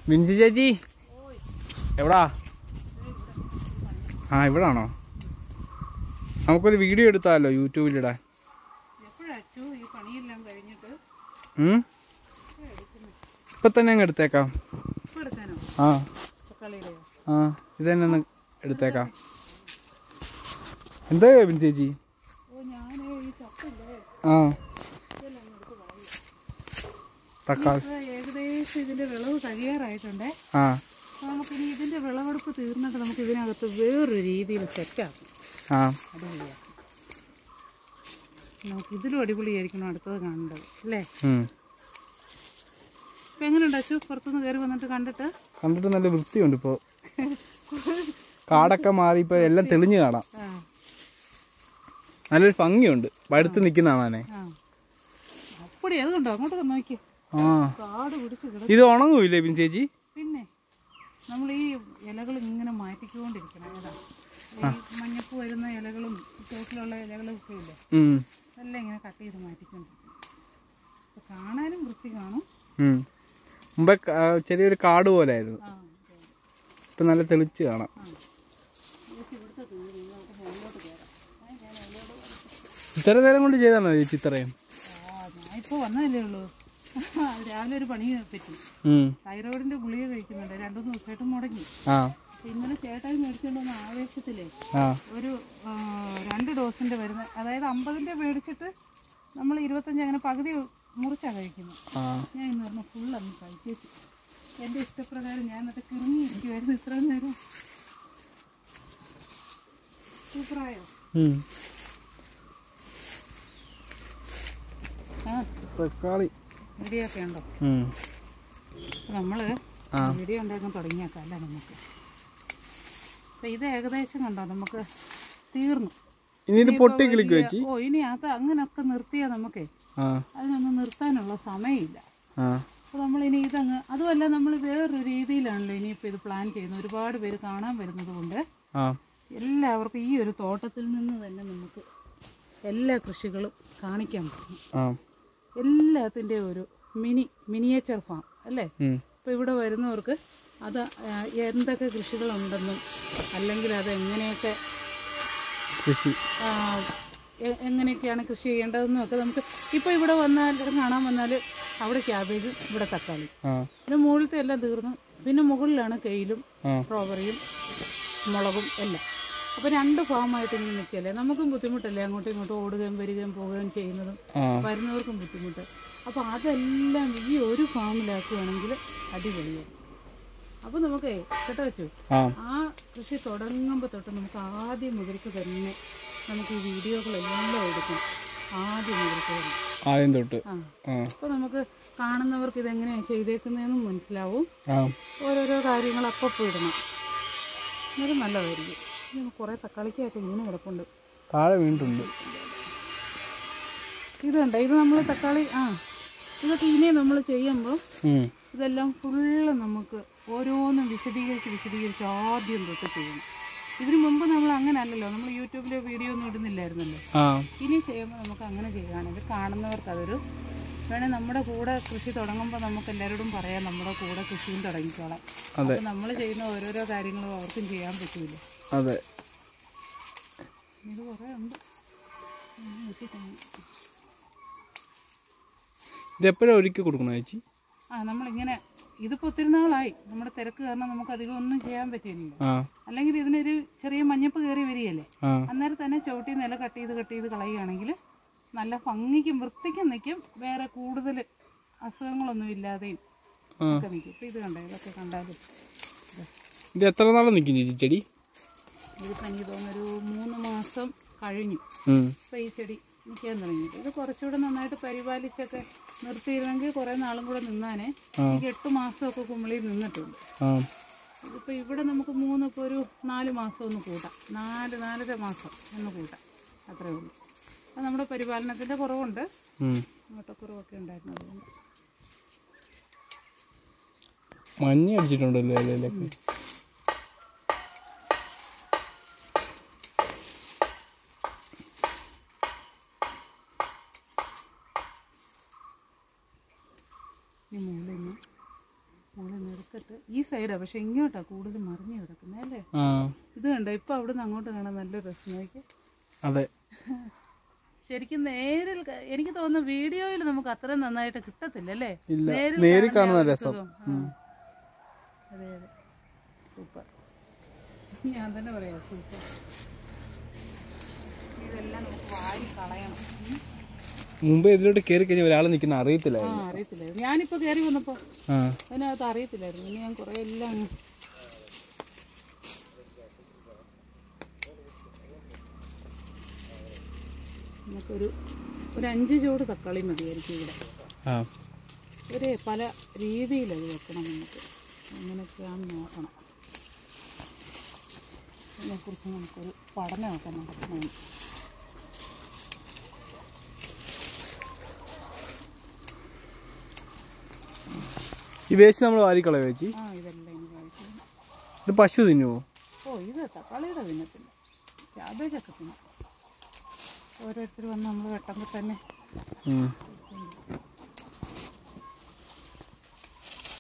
ബിൻസി ചേച്ചി എവിടാ ആ ഇവിടാണോ നമുക്കൊരു വീഡിയോ എടുത്താലോ യൂട്യൂബിലിടാൻ എപ്പോഴാച്ചു ഈ പണിയെല്ലാം കഴിഞ്ഞിട്ട് ഉം? ഇപ്പൊ തന്നെ അങ്ങ് എടുത്തേക്കാം ഇപ്പൊ എടുക്കാനോ ആ തക്കാളിയുടെയോ ആ ഇത് തന്നെ ഒന്ന് എടുത്തേക്കാം എന്താ ബിൻസി ചേച്ചി ഓ ഞാൻ ഈ ചപ്പില്ലേ ആ ഇതെല്ലാം അങ്ങ് എടുത്ത് കളയും. തക്കാളി ഇപ്പൊ ഏകദേശം ഇതിന്റെ വിളവ് കഴിയാറായിട്ടുണ്ടേ ആ അപ്പൊ നമുക്കിനി ഇതിന്റെ വിളവെടുപ്പ് തീർന്നിട്ട് നമുക്ക് ഇതിനകത്ത് വേറൊരു രീതിയിൽ സെറ്റാക്കും ആ അടിപൊളിയാക്കും നമുക്ക് ഇതിലും അടിപൊളിയായിരിക്കണം അടുത്തത് കാണേണ്ടത് അല്ലേ ഉം. ഇപ്പൊ എങ്ങനെയുണ്ട് അശു പുറത്തുനിന്ന് കയറി വന്നിട്ട് കണ്ടിട്ട് കണ്ടിട്ട് നല്ല വൃത്തിയുണ്ട് ഇപ്പോൾ കാടൊക്കെ മാറി ഇപ്പോൾ എല്ലാം തെളിഞ്ഞ് കാണാം ആ നല്ലൊരു ഭംഗിയുണ്ട് വഴുത്ത് നിൽക്കുന്ന കാണാനേ ആ അപ്പടി അത് കണ്ടോ അങ്ങോട്ട് വന്ന് നോക്കി ആ കാട് പിടിച്ച് കിട ഇത് ഉണങ്ങൂല്ലേ ബിൻ ചേച്ചി പിന്നെ നമ്മൾ ഈ ഇലകൾ ഇങ്ങനെ മാറ്റിക്കൊണ്ടിരിക്കണം ഏതാ ഈ മഞ്ഞപ്പ് വരുന്ന ഇലകളും ചോട്ടിലുള്ള ഇലകളും ഒക്കെ ഇല്ലേ ഉം. അതെല്ലാം ഇങ്ങനെ കട്ട് ചെയ്ത് മാറ്റിക്കൊണ്ടിരിക്കണം അപ്പൊ കാണാനും വൃത്തി കാണും ഉം. മുമ്പേ ക- ആ, ചെറിയൊരു കാട് പോലെ ആയിരുന്നു ആ ഇപ്പം നല്ല തെളിച്ച് കാണാം ആ ചേച്ചി ഇവിടുത്തെ തീർന്നു നമുക്ക് മുകളിലോട്ട് കയറാം ആ, ഞാൻ അതിലോട്ട് ഇത്ര നേരം കൊണ്ട് ചെയ്താണോ ചേച്ചി ഇത്രയും ആ ഞാൻ ഇപ്പോൾ വന്നതല്ലേ ഉള്ളൂ രാവിലെ ഒരു പണി പറ്റി ഉം. തൈറോയിഡിന്റെ ഗുളിക കഴിക്കുന്നുണ്ട് രണ്ടു ദിവസമായിട്ട് മുടങ്ങി ആ അപ്പൊ ഇന്നലെ ചേട്ടായി മേടിച്ചുകൊണ്ട് വന്ന ആവേശത്തിലേ ആ ഒരു ആ, രണ്ട് ഡോസിന്റെ വരുന്ന അതായത് അമ്പതിന്റെ മേടിച്ചിട്ട് നമ്മൾ ഇരുപത്തഞ്ച് അങ്ങനെ പകുതി മുറിച്ചാ കഴിക്കുന്നത് ആ ഞാൻ ഇന്ന് പറഞ്ഞ ഫുൾ അങ്ങ് കഴിച്ചേച്ചു എൻ്റെ ഇഷ്ടപ്രകാരം ഞാൻ എന്നിട്ട് കിറങ്ങിയിരിക്കുമായിരുന്നു ഇത്രയും നേരം സൂപ്പറായോ ഉം. ആ തക്കാളി വീഡിയോ ഒക്കെ ഉണ്ടോ ഉം. നമ്മൾ ആ. വീഡിയോ ഉണ്ടാക്കാൻ തുടങ്ങിയേക്കാം അല്ലേ നമുക്ക് അപ്പം ഇത് ഏകദേശം കണ്ടോ നമുക്ക് തീർന്നു ഇനി ഇത് പൊട്ടി കിളിക്ക് വെച്ച് ഓ ഇനി അത് അങ്ങനെയൊക്കെ നിർത്തിയാൽ നമുക്കേ ആ അതിനൊന്നും നിർത്താനുള്ള സമയമില്ല ആ അപ്പോൾ നമ്മൾ ഇനി ഇതങ്ങ് അതുമല്ല നമ്മൾ വേറൊരു രീതിയിലാണല്ലോ ഇനിയിപ്പോൾ ഇത് പ്ലാൻ ചെയ്യുന്നത് ഒരുപാട് പേര് കാണാൻ വരുന്നത് കൊണ്ട് ആ എല്ലാവർക്കും ഈ ഒരു തോട്ടത്തിൽ നിന്ന് തന്നെ നമുക്ക് എല്ലാ കൃഷികളും കാണിക്കാൻ പറ്റും ആ എല്ലാത്തിൻ്റെ ഒരു മിനി മിനിയേച്ചർ ഫാം അല്ലേ ഉം. അപ്പോൾ ഇവിടെ വരുന്നവർക്ക് അത് ആ, എന്തൊക്കെ കൃഷികളുണ്ടെന്നും അല്ലെങ്കിൽ അത് എങ്ങനെയൊക്കെ കൃഷി ആ, എ- എങ്ങനെയൊക്കെയാണ് കൃഷി ചെയ്യേണ്ടതെന്നും ഒക്കെ നമുക്ക് ഇപ്പോൾ ഇവിടെ വന്നാൽ കാണാൻ വന്നാൽ അവിടെ ക്യാബേജ് ഇവിടെ തക്കാളി ആ പിന്നെ മുകളിലത്തെ എല്ലാം തീർന്നു പിന്നെ മുകളിലാണ് കെയിലും ആ. സ്ട്രോബെറിയും മുളകും എല്ലാം അപ്പോൾ രണ്ട് ഫാമായിട്ട് ഇങ്ങനെ നിൽക്കല്ലേ നമുക്കും ബുദ്ധിമുട്ടല്ലേ അങ്ങോട്ടും ഇങ്ങോട്ടും ഓടുകയും വരികയും പോവുകയും ചെയ്യുന്നതും ആ വരുന്നവർക്കും ബുദ്ധിമുട്ട് അപ്പോൾ അതെല്ലാം ഈ ഒരു ഫാമിലാക്കുകയാണെങ്കിൽ അടിപൊളിയാണ് അപ്പോൾ നമുക്ക് കേട്ടോ വെച്ചു ആ ആ കൃഷി തുടങ്ങുമ്പോൾ തൊട്ട് നമുക്ക് ആദ്യം മുതൽക്ക് തന്നെ നമുക്ക് ഈ വീഡിയോകളെല്ലാം എടുക്കും ആദ്യം മുതൽക്ക് തന്നെ ആദ്യം തൊട്ട് ആ ആ അപ്പോൾ നമുക്ക് കാണുന്നവർക്ക് ഇതെങ്ങനെയാണ് ചെയ്തേക്കുന്നതെന്നും മനസ്സിലാവും ആ ഓരോരോ കാര്യങ്ങൾ അപ്പം ഇടണം ഇത് നല്ലതായിരിക്കും ഇത് കുറേ തക്കാളിക്കായിട്ട് ഇങ്ങനെ കിടപ്പുണ്ട് താഴെ വീണിട്ടുണ്ട് ഇതുണ്ട് ഇത് നമ്മൾ തക്കാളി ആ ഇതൊക്കെ ഇനി നമ്മൾ ചെയ്യുമ്പോൾ ഉം. ഇതെല്ലാം ഫുള്ള് നമുക്ക് ഓരോന്നും വിശദീകരിച്ച് വിശദീകരിച്ച് ആദ്യം തൊട്ട് ചെയ്യണം ഇതിനു മുമ്പ് നമ്മൾ അങ്ങനെ അല്ലല്ലോ നമ്മൾ യൂട്യൂബിൽ വീഡിയോ ഒന്നും ഇടുന്നില്ലായിരുന്നല്ലോ ആ ഇനി ചെയ്യുമ്പോൾ നമുക്ക് അങ്ങനെ ചെയ്യുകയാണെങ്കിൽ കാണുന്നവർക്ക് അതൊരു വേണേൽ നമ്മുടെ കൂടെ കൃഷി തുടങ്ങുമ്പോൾ നമുക്ക് എല്ലാവരോടും പറയാം നമ്മുടെ കൂടെ കൃഷിയും തുടങ്ങിക്കോളാം അതെ. അപ്പോൾ നമ്മൾ ചെയ്യുന്ന ഓരോരോ കാര്യങ്ങളും അവർക്കും ചെയ്യാൻ പറ്റൂല അതെ ഇത് കുറേ ഉണ്ട് ഉം, വെട്ടിത്തന്നു. ഇത് എപ്പോഴാണ് ഒരുക്കി കൊടുക്കണം ചേച്ചി ആ നമ്മളിങ്ങനെ ഇതിപ്പോൾ ഒത്തിരി നാളായി നമ്മുടെ തിരക്ക് കാരണം നമുക്ക് അധികം ഒന്നും ചെയ്യാൻ പറ്റിയില്ല ആ അല്ലെങ്കിൽ ഇതിനൊരു ചെറിയ മഞ്ഞപ്പ് കയറി വരികയല്ലേ ആ അന്നേരം തന്നെ ചവിട്ടി നില കട്ട് ചെയ്ത് കട്ട് ചെയ്ത് കളയുകയാണെങ്കിൽ നല്ല ഭംഗിക്കും വൃത്തിക്കും നിൽക്കും വേറെ കൂടുതൽ അസുഖങ്ങളൊന്നും ഇല്ലാതെയും ആ. ഒക്കെ നിൽക്കും ഇപ്പം ഇത് കണ്ടേ ഇതൊക്കെ കണ്ടാലും ഇതാ. ഇത് എത്ര നാളെ നിൽക്കും ചേച്ചി ചെടി ഇതിപ്പോൾ എനിക്ക് തോന്നുന്നൊരു മൂന്ന് മാസം കഴിഞ്ഞു ഉം. ഇപ്പം ഈ ചെടി നിൽക്കാൻ തുടങ്ങിയിട്ട് ഇത് കുറച്ചുകൂടെ നന്നായിട്ട് പരിപാലിച്ചൊക്കെ നിർത്തിയിരുന്നെങ്കിൽ കുറേ നാളും കൂടെ നിന്നാനേ എനിക്ക് എട്ട് മാസമൊക്കെ കുമിളിയിൽ നിന്നിട്ടുണ്ട് ആ ഇതിപ്പോൾ ഇവിടെ നമുക്ക് മൂന്ന് ഇപ്പോൾ ഒരു നാല് മാസം ഒന്ന് കൂട്ടാം നാല് നാലര മാസം ഒന്ന് കൂട്ടാം അത്രേ ഉള്ളൂ അത് നമ്മുടെ പരിപാലനത്തിൻ്റെ കുറവുണ്ട് ഉം. മുട്ടക്കുറവൊക്കെ ഉണ്ടായിരുന്നു അതുകൊണ്ട് മഞ്ഞ അടിച്ചിട്ടുണ്ടല്ലോ ഇലയിലൊക്കെ ഈ മുകളിൽ നിന്ന് മുകളിൽ നിന്ന് എടുത്തിട്ട് ഇത് ഈ സൈഡാണ് പക്ഷെ ഇങ്ങോട്ടാ കൂടുതൽ മറിഞ്ഞു കിടക്കുന്നത് അല്ലേ ആ ഇത് കണ്ടോ ഇപ്പൊ അവിടുന്ന് അങ്ങോട്ട് കാണാൻ നല്ല രസം നോക്കി അതെ ശരിക്കും നേരിൽ ക- എനിക്ക് തോന്നുന്നു വീഡിയോയിൽ നമുക്ക് അത്രയും നന്നായിട്ട് കിട്ടത്തില്ല അല്ലേ ഇല്ല നേരിൽ നേരിൽ കാണുന്ന കാണുന്ന ആ ഒരു രസം സുഖം. ആ. അതെ അതെ സൂപ്പർ ഞാൻ തന്നെ പറയാം സൂപ്പർ ഇതെല്ലാം നമുക്ക് വാരി കളയണം ഉം. മുമ്പ് ഇതിലോട്ട് കയറി കഴിഞ്ഞാൽ ഒരാൾ നിൽക്കുന്ന അറിയത്തില്ല ആ അറിയത്തില്ലായിരുന്നു ഞാനിപ്പോൾ കയറി വന്നപ്പോൾ ആ അതിനകത്ത് അറിയത്തില്ലായിരുന്നു ഇനി ഞാൻ കുറേ എല്ലാം അങ്ങ് നമുക്കൊരു ഒരു അഞ്ച് ചൂട് തക്കാളി മതിയായിരിക്കും ഇവിടെ ആ ഒരു പല രീതിയിലത് വെക്കണം നമുക്ക് അങ്ങനെയൊക്കെയാണെന്ന് നോക്കണം അതിനെക്കുറിച്ച് നമുക്കൊരു പഠനമൊക്കെ നടത്തണം ഈ വേസ്റ്റ് നമ്മൾ വാരിക്കളയോ ചേച്ചി ആ ഇതെല്ലാം ഇനി കഴിക്കണം ഇത് പശു തിന്നുവോ ഓ ഇത് തക്കാളിയുടെ തിന്നത്തില്ല ക്യാബേജൊക്കെ തിന്നും ഓരോരുത്തർ വന്ന് നമ്മൾ വെട്ടുമ്പോൾ തന്നെ ഉം.